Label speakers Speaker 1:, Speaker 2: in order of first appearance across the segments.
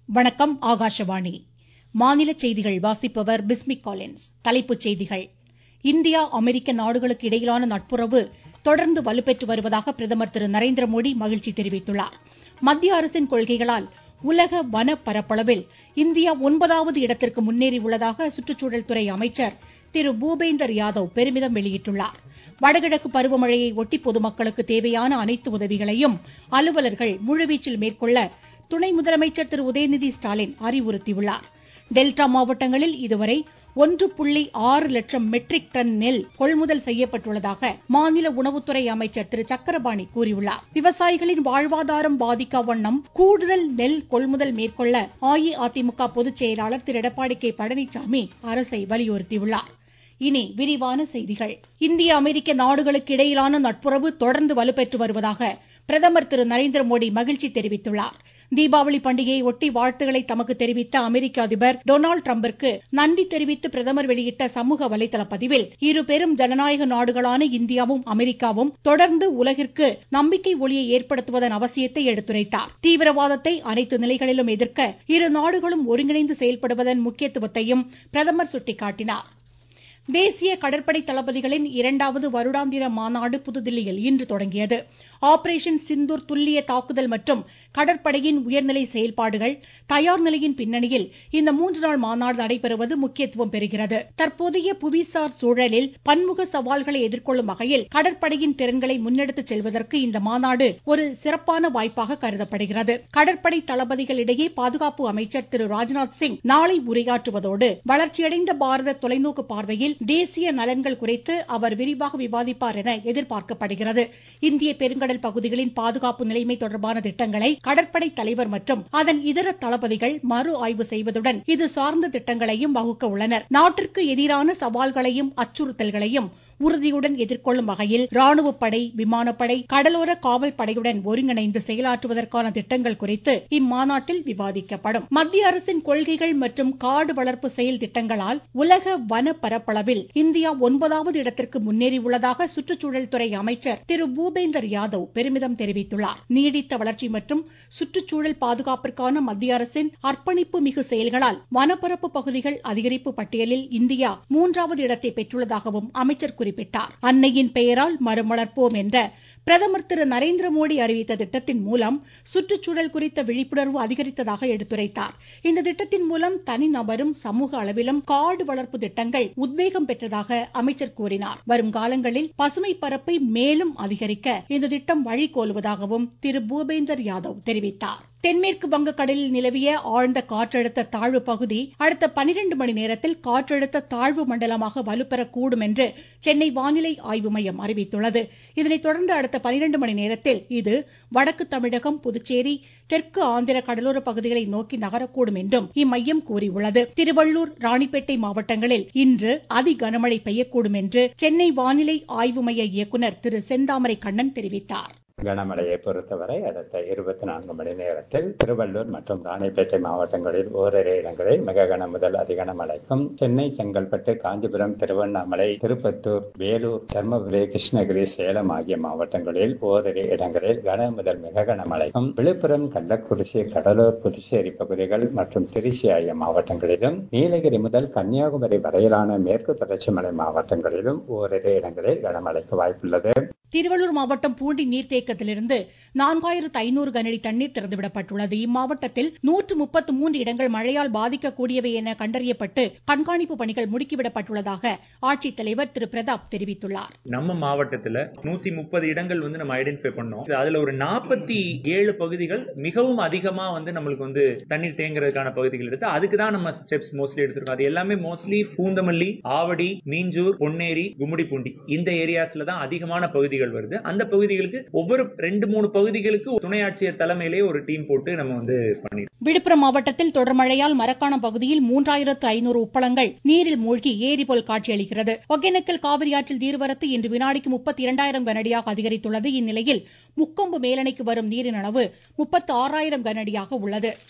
Speaker 1: வணக்கம் ஆகாஷவாணி மாநில செய்திகள் வாசிப்பவர் பிஸ்மி காலின்ஸ் தலைப்புச் செய்திகள் இந்தியா அமெரிக்க நாடுகளுக்கு இடையிலான நட்புறவு தொடர்ந்து வலுப்பெற்று வருவதாக பிரதமர் திரு நரேந்திரமோடி மகிழ்ச்சி தெரிவித்துள்ளார் மத்திய அரசின் கொள்கைகளால் உலக வன பரப்பளவில் இந்தியா ஒன்பதாவது இடத்திற்கு முன்னேறியுள்ளதாக சுற்றுச்சூழல் துறை அமைச்சர் திரு பூபேந்தர் யாதவ் பெருமிதம் வெளியிட்டுள்ளார் வடகிழக்கு பருவமழையை ஒட்டி பொதுமக்களுக்கு தேவையான அனைத்து உதவிகளையும் அலுவலர்கள் முழுவீச்சில் மேற்கொள்ள துணை முதலமைச்சர் திரு உதயநிதி ஸ்டாலின் அறிவுறுத்தியுள்ளார் டெல்டா மாவட்டங்களில் இதுவரை ஒன்று புள்ளி ஆறு லட்சம் மெட்ரிக் டன் நெல் கொள்முதல் செய்யப்பட்டுள்ளதாக மாநில உணவுத்துறை அமைச்சர் திரு சக்கரபாணி கூறியுள்ளார் விவசாயிகளின் வாழ்வாதாரம் பாதிக்கா வண்ணம் கூடுதல் நெல் கொள்முதல் மேற்கொள்ள அஇஅதிமுக பொதுச் செயலாளர் திரு எடப்பாடி கே பழனிசாமி அரசை வலியுறுத்தியுள்ளார் இனி விரிவான செய்திகள் இந்திய அமெரிக்க நாடுகளுக்கு இடையிலான நட்புறவு தொடர்ந்து வலுப்பெற்று வருவதாக பிரதமர் திரு நரேந்திரமோடி மகிழ்ச்சி தெரிவித்துள்ளார் தீபாவளி பண்டிகையை ஒட்டி வாழ்த்துக்களை தமக்கு தெரிவித்த அமெரிக்க அதிபர் டொனால்டு டிரம்பிற்கு நன்றி தெரிவித்து பிரதமர் வெளியிட்ட சமூக வலைதள பதிவில் இரு பெரும் ஜனநாயக நாடுகளான இந்தியாவும் அமெரிக்காவும் தொடர்ந்து உலகிற்கு நம்பிக்கை ஒளியை ஏற்படுத்துவதன் அவசியத்தை எடுத்துரைத்தார் தீவிரவாதத்தை அனைத்து நிலைகளிலும் எதிர்க்க இரு நாடுகளும் ஒருங்கிணைந்து செயல்படுவதன் முக்கியத்துவத்தையும் பிரதமர் சுட்டிக்காட்டினார் தேசிய கடற்படை தளபதிகளின் இரண்டாவது வருடாந்திர மாநாடு புதுதில்லியில் இன்று தொடங்கியது ஆபரேஷன் சிந்தூர் துல்லிய தாக்குதல் மற்றும் கடற்படையின் உயர்நிலை செயல்பாடுகள் தயார் நிலையின் பின்னணியில் இந்த மூன்று நாள் மாநாடு நடைபெறுவது முக்கியத்துவம் பெறுகிறது தற்போதைய புவிசார் சூழலில் பன்முக சவால்களை எதிர்கொள்ளும் வகையில் கடற்படையின் திறன்களை முன்னெடுத்துச் செல்வதற்கு இந்த மாநாடு ஒரு சிறப்பான வாய்ப்பாக கருதப்படுகிறது கடற்படை தளபதிகளிடையே பாதுகாப்பு அமைச்சர் திரு ராஜ்நாத் சிங் நாளை உரையாற்றுவதோடு வளர்ச்சியடைந்த பாரத தொலைநோக்கு பார்வையில் தேசிய நலன்கள் குறித்து அவர் விரிவாக விவாதிப்பார் என எதிர்பார்க்கப்படுகிறது இந்திய பெருங்கடல் பகுதிகளின் பாதுகாப்பு நிலைமை தொடர்பான திட்டங்களை கடற்படை தலைவர் மற்றும் அதன் இதர தளபதிகள் மறு ஆய்வு செய்வதுடன் இது சார்ந்த திட்டங்களையும் வகுக்க உள்ளனர் நாட்டிற்கு எதிரான சவால்களையும் அச்சுறுத்தல்களையும் உறுதியுடன் எதிர்கொள்ளும் வகையில் ராணுவப்படை விமானப்படை கடலோர காவல் படையுடன் ஒருங்கிணைந்து செயலாற்றுவதற்கான திட்டங்கள் குறித்து இம்மாநாட்டில் விவாதிக்கப்படும் மத்திய அரசின் கொள்கைகள் மற்றும் காடு வளர்ப்பு செயல் திட்டங்களால் உலக வன பரப்பளவில் இந்தியா ஒன்பதாவது இடத்திற்கு முன்னேறியுள்ளதாக சுற்றுச்சூழல் துறை அமைச்சர் திரு பூபேந்தர் யாதவ் பெருமிதம் தெரிவித்துள்ளார் நீடித்த வளர்ச்சி மற்றும் சுற்றுச்சூழல் பாதுகாப்பிற்கான மத்திய அரசின் அர்ப்பணிப்பு மிகு செயல்களால் வனப்பரப்பு பகுதிகள் அதிகரிப்பு பட்டியலில் இந்தியா மூன்றாவது இடத்தை பெற்றுள்ளதாகவும் அமைச்சர் குறிப்பிட்டார் அன்னையின் பெயரால் மரம் வளர்ப்போம் என்ற பிரதமர் திரு நரேந்திர மோடி அறிவித்த திட்டத்தின் மூலம் சுற்றுச்சூழல் குறித்த விழிப்புணர்வு அதிகரித்ததாக எடுத்துரைத்தார் இந்த திட்டத்தின் மூலம் தனிநபரும் சமூக அளவிலும் காடு வளர்ப்பு திட்டங்கள் உத்வேகம் பெற்றதாக அமைச்சர் கூறினார் வரும் காலங்களில் பசுமை பரப்பை மேலும் அதிகரிக்க இந்த திட்டம் வழிகோலுவதாகவும் திரு பூபேந்தர் யாதவ் தெரிவித்தார் தென்மேற்கு வங்கக்கடலில் நிலவிய ஆழ்ந்த காற்றழுத்த தாழ்வு பகுதி அடுத்த பனிரெண்டு மணி நேரத்தில் காற்றழுத்த தாழ்வு மண்டலமாக வலுப்பெறக்கூடும் என்று சென்னை வானிலை ஆய்வு மையம் அறிவித்துள்ளது இதனைத் தொடர்ந்து அடுத்த பனிரெண்டு மணி நேரத்தில் இது வடக்கு தமிழகம் புதுச்சேரி தெற்கு ஆந்திர கடலோர பகுதிகளை நோக்கி நகரக்கூடும் என்றும் இம்மையம் கூறியுள்ளது திருவள்ளூர் ராணிப்பேட்டை மாவட்டங்களில் இன்று அதி கனமழை பெய்யக்கூடும் என்று சென்னை வானிலை ஆய்வு மைய இயக்குநர் திரு செந்தாமரை கண்ணன் தெரிவித்தார்
Speaker 2: கனமழையை பொறுத்தவரை அடுத்த இருபத்தி நான்கு மணி நேரத்தில் திருவள்ளூர் மற்றும் ராணிப்பேட்டை மாவட்டங்களில் ஓரிரு இடங்களில் மிக கன முதல் அதிகன மழைக்கும் சென்னை செங்கல்பட்டு காஞ்சிபுரம் திருவண்ணாமலை திருப்பத்தூர் வேலூர் தர்மபுரி கிருஷ்ணகிரி சேலம் ஆகிய மாவட்டங்களில் ஓரிரு இடங்களில் கன முதல் மிக கன மழைக்கும் விழுப்புரம் கள்ளக்குறிச்சி கடலூர் புதுச்சேரி பகுதிகள் மற்றும் திருச்சி ஆகிய மாவட்டங்களிலும் நீலகிரி முதல் கன்னியாகுமரி வரையிலான மேற்கு தொடர்ச்சி மலை மாவட்டங்களிலும் ஓரிரு இடங்களில் கனமழைக்கு வாய்ப்புள்ளது
Speaker 1: திருவள்ளூர் மாவட்டம் பூண்டி நீர்த்தேக்கத்திலிருந்து நான்காயிரத்து ஐநூறு கனஅடி தண்ணீர் திறந்துவிடப்பட்டுள்ளது இம்மாவட்டத்தில் நூற்று முப்பத்து மூன்று இடங்கள் மழையால் பாதிக்கக்கூடியவை என கண்டறியப்பட்டு கண்காணிப்பு பணிகள் முடுக்கிவிடப்பட்டுள்ளதாக ஆட்சித்தலைவர் திரு பிரதாப் தெரிவித்துள்ளார்
Speaker 3: நம்ம மாவட்டத்துல நூத்தி முப்பது இடங்கள் வந்து நம்ம ஐடென்டிஃபை பண்ணோம் அதுல ஒரு நாற்பத்தி ஏழு பகுதிகள் மிகவும் அதிகமா வந்து நம்மளுக்கு வந்து தண்ணீர் தேங்குறதுக்கான பகுதிகள் இருக்கு அதுக்கு தான் நம்ம ஸ்டெப்ஸ் மோஸ்ட்லி எடுத்திருக்கோம் அது எல்லாமே மோஸ்ட்லி பூந்தமல்லி ஆவடி மீஞ்சூர் பொன்னேரி கும்மிடிப்பூண்டி இந்த ஏரியாஸ்ல தான் அதிகமான பகுதிகள் வருது அந்த பகுதிகளுக்கு ஒவ்வொரு ரெண்டு மூணு பகுதிகளுக்கு துணை ஆட்சியர் தலைமையிலே ஒரு டீம் போட்டு நம்ம வந்து பண்ணிருக்கோம்
Speaker 1: விழுப்புரம் மாவட்டத்தில் தொடர் மழையால் மரக்காணம் பகுதியில் மூன்றாயிரத்து ஐநூறு உப்பளங்கள் நீரில் மூழ்கி ஏரி போல் காட்சியளிக்கிறது ஒகேனக்கல் காவிரி ஆற்றில் நீர்வரத்து இன்று வினாடிக்கு முப்பத்தி இரண்டாயிரம் கனஅடியாக அதிகரித்துள்ளது இந்நிலையில் முக்கொம்பு மேலணைக்கு வரும் நீரின் அளவு முப்பத்து ஆறாயிரம் கனஅடியாக உள்ளது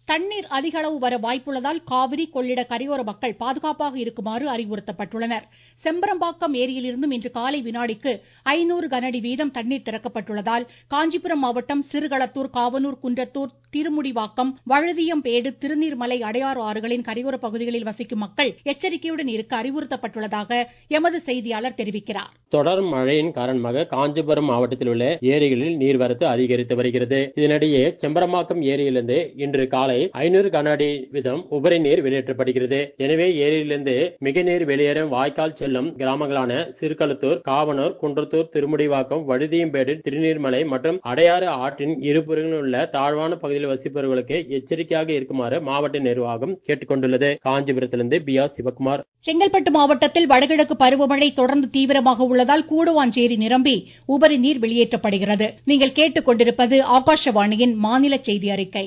Speaker 1: தண்ணீர் அதிக அளவு வர வாய்ப்புள்ளதால் காவிரி கொள்ளிட கரையோர மக்கள் பாதுகாப்பாக இருக்குமாறு அறிவுறுத்தப்பட்டுள்ளனர் செம்பரம்பாக்கம் ஏரியிலிருந்தும் இன்று காலை வினாடிக்கு ஐநூறு கனஅடி வீதம் தண்ணீர் திறக்கப்பட்டுள்ளதால் காஞ்சிபுரம் மாவட்டம் சிறுகளத்தூர் காவனூர் குன்றத்தூர் திருமுடிவாக்கம் வழுதியம்பேடு திருநீர்மலை அடையாறு ஆறுகளின் கரையோர பகுதிகளில் வசிக்கும் மக்கள் எச்சரிக்கையுடன் இருக்க அறிவுறுத்தப்பட்டுள்ளதாக எமது செய்தியாளர் தெரிவிக்கிறார்
Speaker 4: தொடர் மழையின் காரணமாக காஞ்சிபுரம் மாவட்டத்தில் உள்ள ஏரிகளில் நீர்வரத்து அதிகரித்து வருகிறது இதனிடையே செம்பரமாக்கம் ஏரியிலிருந்து இன்று காலை ஐநூறு கன அடி வீதம் உபரி நீர் வெளியேற்றப்படுகிறது எனவே ஏரியிலிருந்து மிக நீர் வெளியேறும் வாய்க்கால் செல்லும் கிராமங்களான சிறுகளத்தூர் காவனூர் குன்றத்தூர் திருமுடிவாக்கம் வழுதியம்பேடு திருநீர்மலை மற்றும் அடையாறு ஆற்றின் இருபுறங்களில் உள்ள தாழ்வான பகுதியில் வசிப்பவர்களுக்கு எச்சரிக்கையாக இருக்குமாறு மாவட்ட நிர்வாகம் கேட்டுக்கொண்டுள்ளது காஞ்சிபுரத்திலிருந்து பி ஆர் சிவகுமார்
Speaker 1: செங்கல்பட்டு மாவட்டத்தில் வடகிழக்கு பருவமழை தொடர்ந்து தீவிரமாக உள்ளதால் கூடுவாஞ்சேரி நிரம்பி உபரி நீர் வெளியேற்றப்படுகிறது நீங்கள் கேட்டுக்கொண்டிருப்பது ஆகாஷவாணியின் மாநில செய்தி அறிக்கை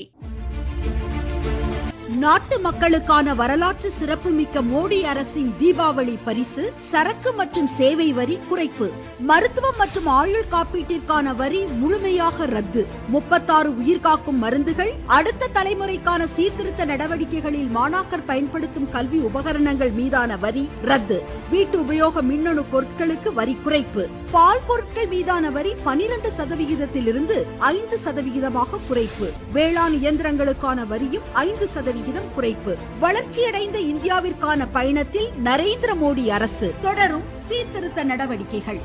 Speaker 5: நாட்டு மக்களுக்கான வரலாற்று சிறப்புமிக்க மோடி அரசின் தீபாவளி பரிசு சரக்கு மற்றும் சேவை வரி குறைப்பு மருத்துவம் மற்றும் ஆயுள் காப்பீட்டிற்கான வரி முழுமையாக ரத்து முப்பத்தாறு உயிர்காக்கும் மருந்துகள் அடுத்த தலைமுறைக்கான சீர்திருத்த நடவடிக்கைகளில் மாணாக்கர் பயன்படுத்தும் கல்வி உபகரணங்கள் மீதான வரி ரத்து வீட்டு உபயோக மின்னணு பொருட்களுக்கு வரி குறைப்பு பால் பொருட்கள் மீதான வரி பனிரெண்டு சதவிகிதத்திலிருந்து ஐந்து சதவிகிதமாக குறைப்பு வேளாண் இயந்திரங்களுக்கான வரியும் ஐந்து சதவிகிதம் குறைப்பு வளர்ச்சியடைந்த இந்தியாவிற்கான பயணத்தில் நரேந்திர மோடி அரசு தொடரும் சீர்திருத்த நடவடிக்கைகள்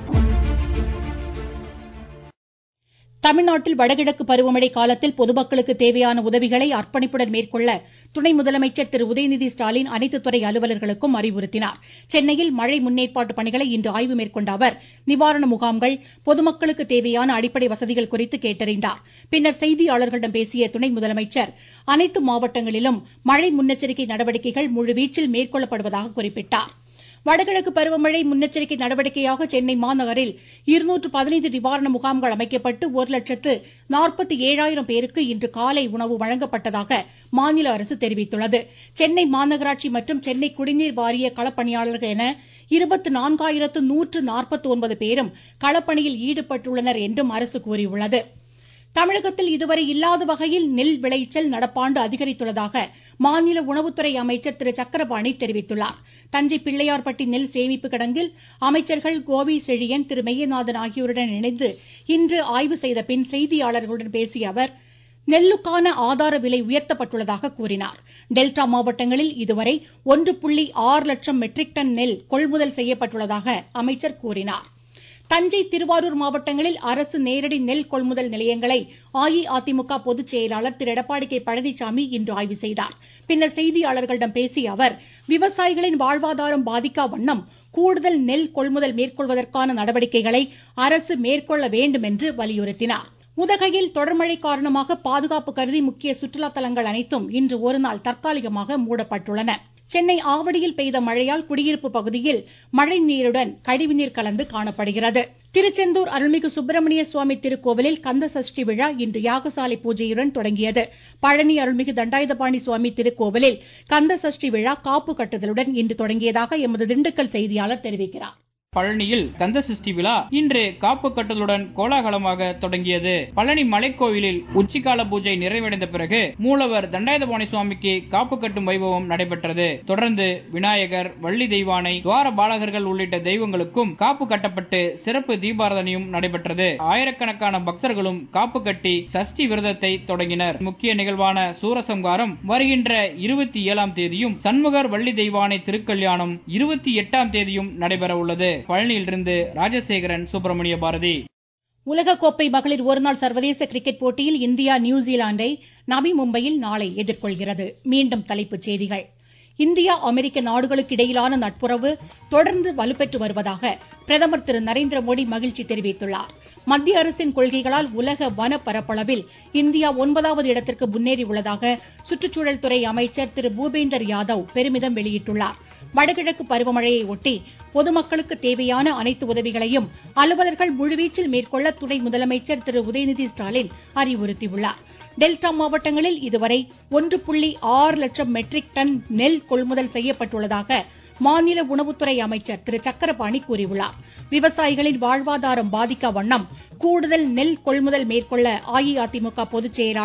Speaker 1: தமிழ்நாட்டில் வடகிழக்கு பருவமழை காலத்தில் பொதுமக்களுக்கு தேவையான உதவிகளை அர்ப்பணிப்புடன் மேற்கொள்ள துணை முதலமைச்சர் திரு உதயநிதி ஸ்டாலின் அனைத்து துறை அலுவலர்களுக்கும் அறிவுறுத்தினார் சென்னையில் மழை முன்னேற்பாட்டு பணிகளை இன்று ஆய்வு மேற்கொண்ட அவர் நிவாரண முகாம்கள் பொதுமக்களுக்கு தேவையான அடிப்படை வசதிகள் குறித்து கேட்டறிந்தார் பின்னர் செய்தியாளர்களிடம் பேசிய துணை முதலமைச்சர் அனைத்து மாவட்டங்களிலும் மழை முன்னெச்சரிக்கை நடவடிக்கைகள் முழுவீச்சில் மேற்கொள்ளப்படுவதாக குறிப்பிட்டார் வடகிழக்கு பருவமழை முன்னெச்சரிக்கை நடவடிக்கையாக சென்னை மாநகரில் இருநூற்று பதினைந்து நிவாரண முகாம்கள் அமைக்கப்பட்டு ஒரு லட்சத்து நாற்பத்தி ஏழாயிரம் பேருக்கு இன்று காலை உணவு வழங்கப்பட்டதாக மாநில அரசு தெரிவித்துள்ளது சென்னை மாநகராட்சி மற்றும் சென்னை குடிநீர் வாரிய களப்பணியாளர்கள் என இருபத்து நான்காயிரத்து நூற்று நாற்பத்தி ஒன்பது பேரும் களப்பணியில் ஈடுபட்டுள்ளனர் என்றும் அரசு கூறியுள்ளது தமிழகத்தில் இதுவரை இல்லாத வகையில் நெல் விளைச்சல் நடப்பாண்டு அதிகரித்துள்ளதாக மாநில உணவுத்துறை அமைச்சர் திரு சக்கரபாணி தெரிவித்துள்ளார் தஞ்சை பிள்ளையார்பட்டி நெல் சேமிப்பு கிடங்கில் அமைச்சர்கள் கோவி செழியன் திரு மெய்யநாதன் ஆகியோருடன் இணைந்து இன்று ஆய்வு செய்த பின் செய்தியாளர்களுடன் பேசிய அவர் நெல்லுக்கான ஆதார விலை உயர்த்தப்பட்டுள்ளதாக கூறினார் டெல்டா மாவட்டங்களில் இதுவரை ஒன்று புள்ளி ஆறு லட்சம் மெட்ரிக் டன் நெல் கொள்முதல் செய்யப்பட்டுள்ளதாக அமைச்சர் கூறினார் தஞ்சை திருவாரூர் மாவட்டங்களில் அரசு நேரடி நெல் கொள்முதல் நிலையங்களை அஇஅதிமுக பொதுச் செயலாளர் திரு எடப்பாடி கே பழனிசாமி இன்று ஆய்வு செய்தார் பின்னர் செய்தியாளர்களிடம் பேசிய அவர் விவசாயிகளின் வாழ்வாதாரம் பாதிக்கா வண்ணம் கூடுதல் நெல் கொள்முதல் மேற்கொள்வதற்கான நடவடிக்கைகளை அரசு மேற்கொள்ள வேண்டும் என்று வலியுறுத்தினார் உதகையில் தொடர்மழை காரணமாக பாதுகாப்பு கருதி முக்கிய சுற்றுலா தலங்கள் அனைத்தும் இன்று ஒருநாள் தற்காலிகமாக மூடப்பட்டுள்ளன சென்னை ஆவடியில் பெய்த மழையால் குடியிருப்பு பகுதியில் மழை நீருடன் கழிவுநீர் கலந்து காணப்படுகிறது திருச்செந்தூர் அருள்மிகு சுப்பிரமணிய சுவாமி திருக்கோவிலில் கந்த சஷ்டி விழா இன்று யாகசாலை பூஜையுடன் தொடங்கியது பழனி அருள்மிகு தண்டாயுதபாணி சுவாமி திருக்கோவிலில் கந்த சஷ்டி விழா காப்பு கட்டுதலுடன் இன்று தொடங்கியதாக எமது திண்டுக்கல் செய்தியாளர் தெரிவிக்கிறார்
Speaker 6: பழனியில் கந்த சஷ்டி விழா இன்று காப்பு கட்டுதலுடன் கோலாகலமாக தொடங்கியது பழனி மலைக்கோவிலில் உச்சிக்கால பூஜை நிறைவடைந்த பிறகு மூலவர் தண்டாயுதபாணி சுவாமிக்கு காப்பு கட்டும் வைபவம் நடைபெற்றது தொடர்ந்து விநாயகர் வள்ளி தெய்வானை துவார பாலகர்கள் உள்ளிட்ட தெய்வங்களுக்கும் காப்பு கட்டப்பட்டு சிறப்பு தீபாரதனையும் நடைபெற்றது ஆயிரக்கணக்கான பக்தர்களும் காப்பு கட்டி சஷ்டி விரதத்தை தொடங்கினர் முக்கிய நிகழ்வான சூரசம்காரம் வருகின்ற இருபத்தி ஏழாம் தேதியும் சண்முகர் வள்ளி தெய்வானை திருக்கல்யாணம் இருபத்தி எட்டாம் தேதியும் நடைபெற உள்ளது பழனியிலிருந்து ராஜசேகரன் சுப்பிரமணிய பாரதி
Speaker 1: உலகக்கோப்பை மகளிர் ஒருநாள் சர்வதேச கிரிக்கெட் போட்டியில் இந்தியா நியூசிலாந்தை நவி மும்பையில் நாளை எதிர்கொள்கிறது மீண்டும் தலைப்புச் செய்திகள் இந்தியா அமெரிக்க நாடுகளுக்கு இடையிலான நட்புறவு தொடர்ந்து வலுப்பெற்று வருவதாக பிரதமர் திரு நரேந்திர மோடி மகிழ்ச்சி தெரிவித்துள்ளார் மத்திய அரசின் கொள்கைகளால் உலக வன பரப்பளவில் இந்தியா ஒன்பதாவது இடத்திற்கு முன்னேறியுள்ளதாக சுற்றுச்சூழல் துறை அமைச்சர் திரு பூபேந்தர் யாதவ் பெருமிதம் வெளியிட்டுள்ளார் வடகிழக்கு பருவமழையை ஒட்டி பொதுமக்களுக்கு தேவையான அனைத்து உதவிகளையும் அலுவலர்கள் முழுவீச்சில் மேற்கொள்ள துணை முதலமைச்சர் திரு உதயநிதி ஸ்டாலின் அறிவுறுத்தியுள்ளார் டெல்டா மாவட்டங்களில் இதுவரை ஒன்று புள்ளி ஆறு லட்சம் மெட்ரிக் டன் நெல் கொள்முதல் செய்யப்பட்டுள்ளதாக மாநில உணவுத்துறை அமைச்சர் திரு சக்கரபாணி கூறியுள்ளார் விவசாயிகளின் வாழ்வாதாரம் பாதிக்கா வண்ணம் கூடுதல் நெல் கொள்முதல் மேற்கொள்ள அஇஅதிமுக பொதுச் செயலாளர்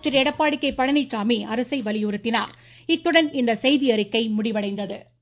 Speaker 1: திரு எடப்பாடி கே பழனிசாமி அரசை வலியுறுத்தினார் இத்துடன் இந்த செய்தி அறிக்கை முடிவடைந்தது